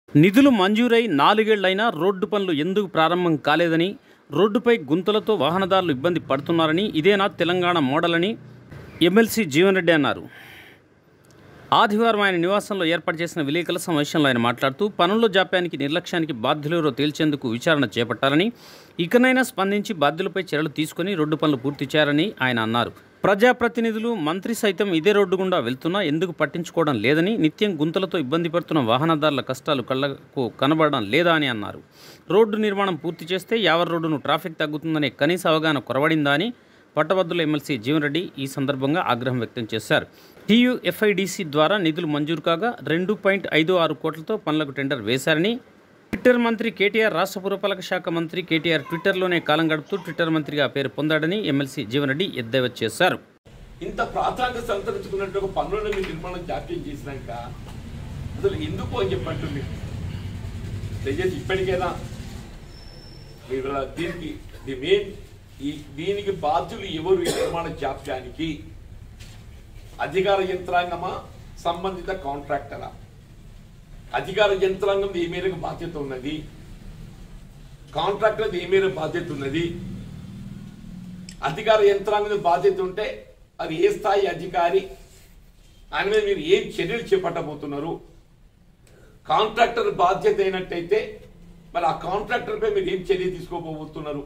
నిధులు మంజూరై నాలుగేళ్లైనా రోడ్డు పనులు ఎందుకు ప్రారంభం కాలేదని రోడ్డుపై గుంతలతో వాహనదారులు ఇబ్బంది పడుతున్నారని ఇదేనా తెలంగాణ మోడల్ అని ఎమ్మెల్సీ జీవన్ రెడ్డి అన్నారు ఆదివారం ఆయన నివాసంలో ఏర్పాటు చేసిన విలేకరుల సమావేశంలో ఆయన మాట్లాడుతూ పనుల్లో జాప్యానికి నిర్లక్ష్యానికి బాధ్యులెవరో తేల్చేందుకు విచారణ చేపట్టాలని ఇకనైనా స్పందించి బాధ్యులపై చర్యలు తీసుకుని రోడ్డు పనులు పూర్తి చేయాలని ఆయన అన్నారు ప్రజాప్రతినిధులు మంత్రి సైతం ఇదే రోడ్డు గుండా వెళ్తున్నా ఎందుకు పట్టించుకోవడం లేదని నిత్యం గుంతలతో ఇబ్బంది పడుతున్న వాహనదారుల కష్టాలు కళ్లకు కనబడడం లేదా అని అన్నారు రోడ్డు నిర్మాణం పూర్తి చేస్తే యావర్ రోడ్డును ట్రాఫిక్ తగ్గుతుందనే కనీస అవగాహన కొరవడిందా అని పట్టభద్రుల ఎమ్మెల్సీ జీవన్ రెడ్డి ఈ సందర్భంగా ఆగ్రహం వ్యక్తం చేశారు టీయూఎఫ్ఐడిసి ద్వారా నిధులు మంజూరు కాగా రెండు పాయింట్ ఐదు ఆరు కోట్లతో పనులకు టెండర్ వేశారని ట్విట్టర్ మంత్రి కేటీఆర్ రాష్ట్ర పురపాలక శాఖ మంత్రి కేటీఆర్ ట్విట్టర్లోనే కాలం గడుపుతూ ట్విట్టర్ మంత్రిగా పేరు పొందాడని ఎమ్మెల్సీ జీవన్ రెడ్డి ఎద్దేవా చేశారు ఇంత ప్రాధాన్యత సంతరించుకున్నట్టు ఒక పనులను మీరు నిర్మాణం జాప్యం చేసినాక అసలు ఎందుకు అని చెప్పంటుంది దయచేసి ఇప్పటికైనా మీరు దీనికి ది మెయిన్ ఈ దీనికి బాధ్యులు ఎవరు ఈ నిర్మాణ జాప్యానికి అధికార యంత్రాంగమా సంబంధిత కాంట్రాక్టరా అధికార యంత్రాంగం ఏ మేరకు బాధ్యత ఉన్నది కాంట్రాక్టర్ ఏ మేరకు బాధ్యత ఉన్నది అధికార యంత్రాంగం బాధ్యత ఉంటే అది ఏ స్థాయి అధికారి ఆయన మీద మీరు ఏం చర్యలు చేపట్టబోతున్నారు కాంట్రాక్టర్ బాధ్యత అయినట్టయితే మరి ఆ కాంట్రాక్టర్ పై మీరు ఏం చర్య తీసుకోబోతున్నారు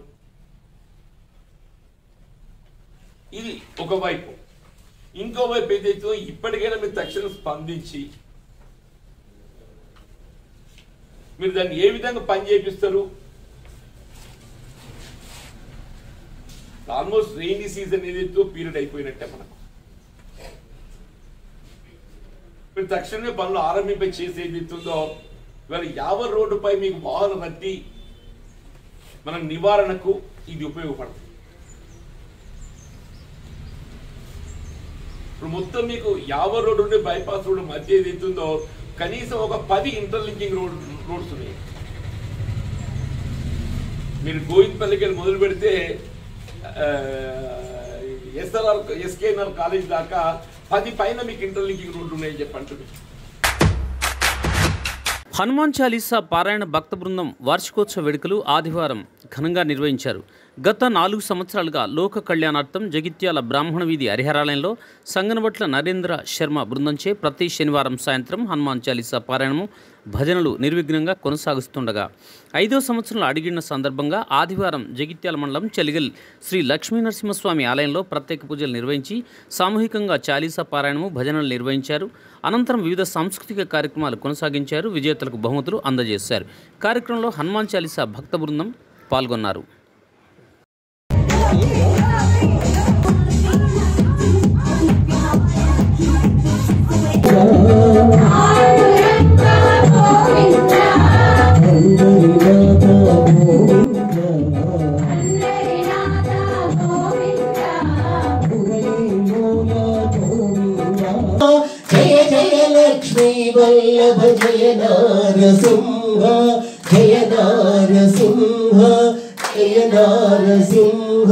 ఇది ఒకవైపు ఇంకోవైపు ఏదైతే ఇప్పటికైనా మీరు తక్షణం స్పందించి మీరు దాన్ని ఏ విధంగా పని చేపిస్తారు ఆల్మోస్ట్ రెయినీ సీజన్ ఏదైతే పీరియడ్ అయిపోయినట్టే మనకు మీరు తక్షణమే పనులు ఆరంభింప చేసేది ఉందో ఇవాళ యావ రోడ్డుపై మీకు వాహన రద్దీ మన నివారణకు ఇది ఉపయోగపడుతుంది ఇప్పుడు మొత్తం మీకు యావ రోడ్డు నుండి బైపాస్ రోడ్డు మధ్య ఏదైతే ఉందో కనీసం ఒక పది ఇంటర్లింకింగ్ రోడ్ రోడ్స్ ఉన్నాయి మీరు గోవిందపల్లికి వెళ్ళి మొదలు పెడితే ఎస్ఆర్ఆర్ ఎస్కేఎన్ఆర్ కాలేజ్ దాకా పది పైన మీకు ఇంటర్లింకింగ్ రోడ్లు ఉన్నాయని చెప్పి అంటున్నారు హనుమాన్ చాలీసా పారాయణ భక్త బృందం వార్షికోత్సవ వేడుకలు ఆదివారం ఘనంగా నిర్వహించారు గత నాలుగు సంవత్సరాలుగా లోక కళ్యాణార్థం జగిత్యాల బ్రాహ్మణ వీధి హరిహరాలయంలో సంగనబట్ల నరేంద్ర శర్మ బృందంచే ప్రతి శనివారం సాయంత్రం హనుమాన్ చాలీసా పారాయణము భజనలు నిర్విఘ్నంగా కొనసాగుతుండగా ఐదో సంవత్సరంలో అడిగిన సందర్భంగా ఆదివారం జగిత్యాల మండలం చెలిగల్ శ్రీ లక్ష్మీ నరసింహస్వామి ఆలయంలో ప్రత్యేక పూజలు నిర్వహించి సామూహికంగా చాలీసా పారాయణము భజనలు నిర్వహించారు అనంతరం వివిధ సాంస్కృతిక కార్యక్రమాలు కొనసాగించారు విజేతలకు బహుమతులు అందజేశారు కార్యక్రమంలో హనుమాన్ చాలీసా భక్త బృందం పాల్గొన్నారు జయ జయ లక్ష్మీ వల్లభ జయ నారసింహ జయ నారసింహ జయ నారసింహ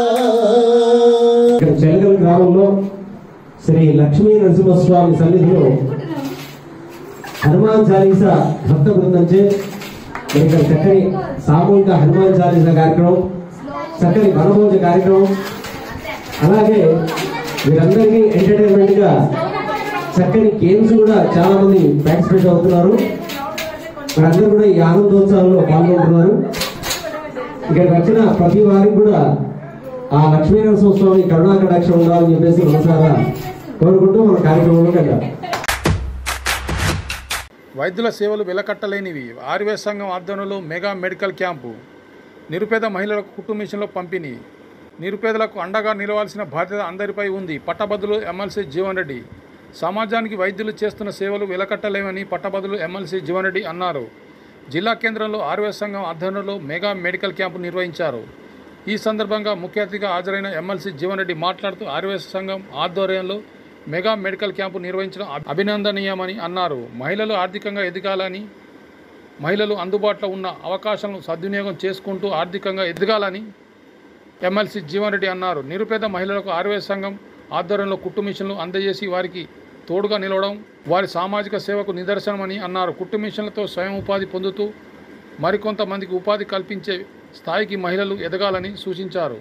ఇక్కడ చెలగల్ గ్రామంలో శ్రీ లక్ష్మీ నరసింహస్వామి సన్నిధిలో హనుమాన్ చాలీసా భక్త బృందంచే మరి ఇక్కడ చక్కని సామూహిక హనుమాన్ చాలీసా కార్యక్రమం చక్కని వనభోజ కార్యక్రమం అలాగే వీరందరికీ ఎంటర్టైన్మెంట్ గా చక్కని గేమ్స్ కూడా చాలా మంది పార్టిసిపేట్ అవుతున్నారు మరందరూ కూడా ఈ ఆనందోత్సవంలో పాల్గొంటున్నారు ఇక్కడికి వచ్చిన ప్రతి వారికి కూడా ఆ లక్ష్మీనరసింహ స్వామి కరుణా కటాక్షం ఉండాలని చెప్పేసి మనసారా కోరుకుంటూ మన కార్యక్రమంలోకి వెళ్దాం వైద్యుల సేవలు వెలకట్టలేనివి ఆర్వీఎస్ సంఘం ఆధ్వర్యంలో మెగా మెడికల్ క్యాంపు నిరుపేద మహిళలకు కుటుంబ మిషన్లో పంపిణీ నిరుపేదలకు అండగా నిలవాల్సిన బాధ్యత అందరిపై ఉంది పట్టభద్రులు ఎమ్మెల్సీ జీవన్ రెడ్డి సమాజానికి వైద్యులు చేస్తున్న సేవలు వెలకట్టలేమని పట్టభద్రులు ఎమ్మెల్సీ జీవన్ రెడ్డి అన్నారు జిల్లా కేంద్రంలో ఆర్వీఎస్ సంఘం ఆధ్వర్యంలో మెగా మెడికల్ క్యాంపు నిర్వహించారు ఈ సందర్భంగా ముఖ్య అతిథిగా హాజరైన ఎమ్మెల్సీ జీవన్ రెడ్డి మాట్లాడుతూ ఆర్వీఎస్ సంఘం ఆధ్వర్యంలో మెగా మెడికల్ క్యాంపు నిర్వహించడం అభినందనీయమని అన్నారు మహిళలు ఆర్థికంగా ఎదగాలని మహిళలు అందుబాటులో ఉన్న అవకాశాలను సద్వినియోగం చేసుకుంటూ ఆర్థికంగా ఎదగాలని ఎమ్మెల్సీ జీవన్ రెడ్డి అన్నారు నిరుపేద మహిళలకు ఆర్వీఎస్ సంఘం ఆధ్వర్యంలో కుట్టు మిషన్లు అందజేసి వారికి తోడుగా నిలవడం వారి సామాజిక సేవకు నిదర్శనమని అన్నారు కుట్టు మిషన్లతో స్వయం ఉపాధి పొందుతూ మరికొంతమందికి ఉపాధి కల్పించే స్థాయికి మహిళలు ఎదగాలని సూచించారు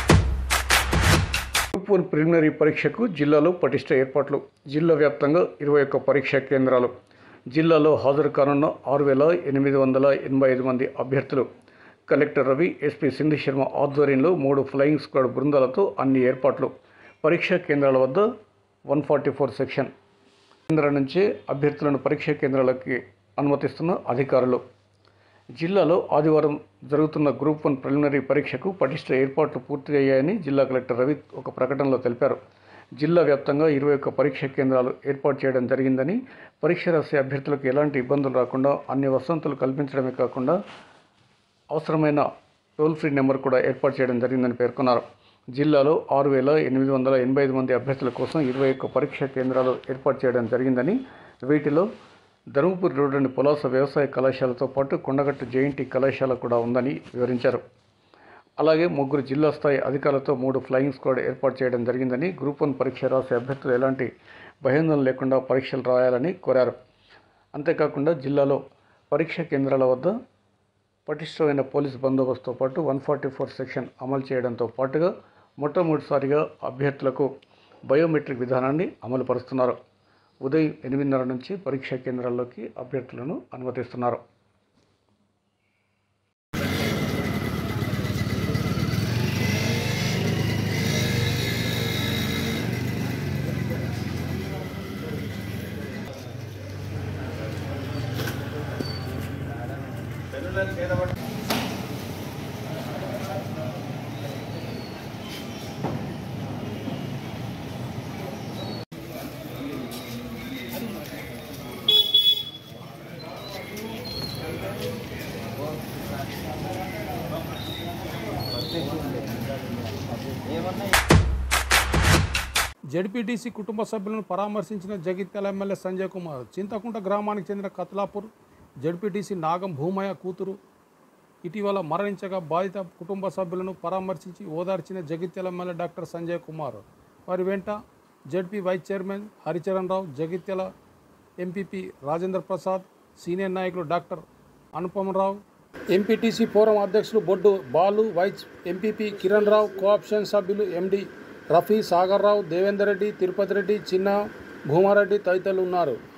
గ్రూప్ వన్ ప్రిలిమినరీ పరీక్షకు జిల్లాలో పటిష్ట ఏర్పాట్లు జిల్లా వ్యాప్తంగా ఇరవై ఒక్క పరీక్షా కేంద్రాలు జిల్లాలో హాజరు కానున్న ఆరు వేల ఎనిమిది వందల ఎనభై ఐదు మంది అభ్యర్థులు కలెక్టర్ రవి ఎస్పీ సింధు శర్మ ఆధ్వర్యంలో మూడు ఫ్లయింగ్ స్క్వాడ్ బృందాలతో అన్ని ఏర్పాట్లు పరీక్షా కేంద్రాల వద్ద వన్ ఫార్టీ ఫోర్ సెక్షన్ కేంద్రాల నుంచే అభ్యర్థులను పరీక్షా కేంద్రాలకి అనుమతిస్తున్న అధికారులు జిల్లాలో ఆదివారం జరుగుతున్న గ్రూప్ వన్ ప్రిలిమినరీ పరీక్షకు పటిష్ట ఏర్పాట్లు పూర్తయ్యాయని జిల్లా కలెక్టర్ రవి ఒక ప్రకటనలో తెలిపారు జిల్లా వ్యాప్తంగా ఇరవై ఒక్క పరీక్షా కేంద్రాలు ఏర్పాటు చేయడం జరిగిందని పరీక్ష రాసే అభ్యర్థులకు ఎలాంటి ఇబ్బందులు రాకుండా అన్ని వసతులు కల్పించడమే కాకుండా అవసరమైన టోల్ ఫ్రీ నెంబర్ కూడా ఏర్పాటు చేయడం జరిగిందని పేర్కొన్నారు జిల్లాలో ఆరు వేల ఎనిమిది వందల ఎనభై ఐదు మంది అభ్యర్థుల కోసం ఇరవై ఒక్క పరీక్షా కేంద్రాలు ఏర్పాటు చేయడం జరిగిందని వీటిలో ధర్మపురి రోడ్డుని పులాస వ్యవసాయ కళాశాలతో పాటు కొండగట్టు జేఎన్టీ కళాశాల కూడా ఉందని వివరించారు అలాగే ముగ్గురు జిల్లా స్థాయి అధికారులతో మూడు ఫ్లయింగ్ స్క్వాడ్ ఏర్పాటు చేయడం జరిగిందని గ్రూప్ వన్ పరీక్ష రాసే అభ్యర్థులు ఎలాంటి భయాందోళన లేకుండా పరీక్షలు రాయాలని కోరారు అంతేకాకుండా జిల్లాలో పరీక్షా కేంద్రాల వద్ద పటిష్టమైన పోలీస్ బందోబస్తుతో పాటు వన్ ఫార్టీ ఫోర్ సెక్షన్ అమలు చేయడంతో పాటుగా మొట్టమొదటిసారిగా అభ్యర్థులకు బయోమెట్రిక్ విధానాన్ని అమలు పరుస్తున్నారు ఉదయం ఎనిమిదిన్నర నుంచి పరీక్షా కేంద్రాల్లోకి అభ్యర్థులను అనుమతిస్తున్నారు జడ్పీటీసీ కుటుంబ సభ్యులను పరామర్శించిన జగిత్యాల ఎమ్మెల్యే సంజయ్ కుమార్ చింతకుంట గ్రామానికి చెందిన కత్లాపూర్ జడ్పీటీసీ నాగం భూమయ్య కూతురు ఇటీవల మరణించగా బాధిత కుటుంబ సభ్యులను పరామర్శించి ఓదార్చిన జగిత్యాల ఎమ్మెల్యే డాక్టర్ సంజయ్ కుమార్ వారి వెంట ZP vice chairman Haricharan Rao Jagtial MPP Rajendra Prasad senior నాయకులు డాక్టర్ అనుపమరావు ఎంపీటీసీ ఫోరం అధ్యక్షులు Boddu Balu vice MPP Kiran Rao cooption సభ్యులు ఎండి రఫీ సాగర్ రావు దేవేందర్ రెడ్డి తిరుపతి రెడ్డి చిన్న భూమారెడ్డి తదితరులు ఉన్నారు